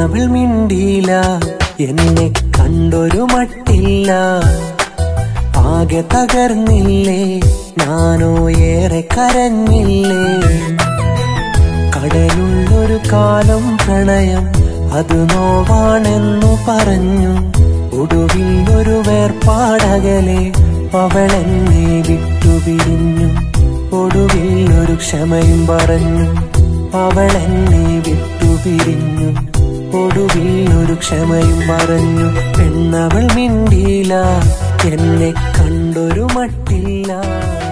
പെണ്ണവൾ മിണ്ടിയില്ല എന്നെ കണ്ടൊരു മട്ടില്ല ആകെ തകർന്നില്ലേ ഞാനോ ഏറെ കരഞ്ഞില്ലേ കടലുള്ളൊരു കാലം പ്രണയം അത് നോവാണെന്നു പറഞ്ഞു ഒടുവിൽ ഒരു വേർപാടകലെ അവളെന്നെ വിട്ടുപിരിഞ്ഞു ഒടുവിൽ ഒരു ക്ഷമയും പറഞ്ഞു അവളെന്നെ വിട്ടുപിരിഞ്ഞു ഒടുവിൽ ഒരു ക്ഷമയും പറഞ്ഞു പെണ്ണവൾ മിണ്ടിയില്ല എന്നെ കണ്ടൊരു മട്ടില്ല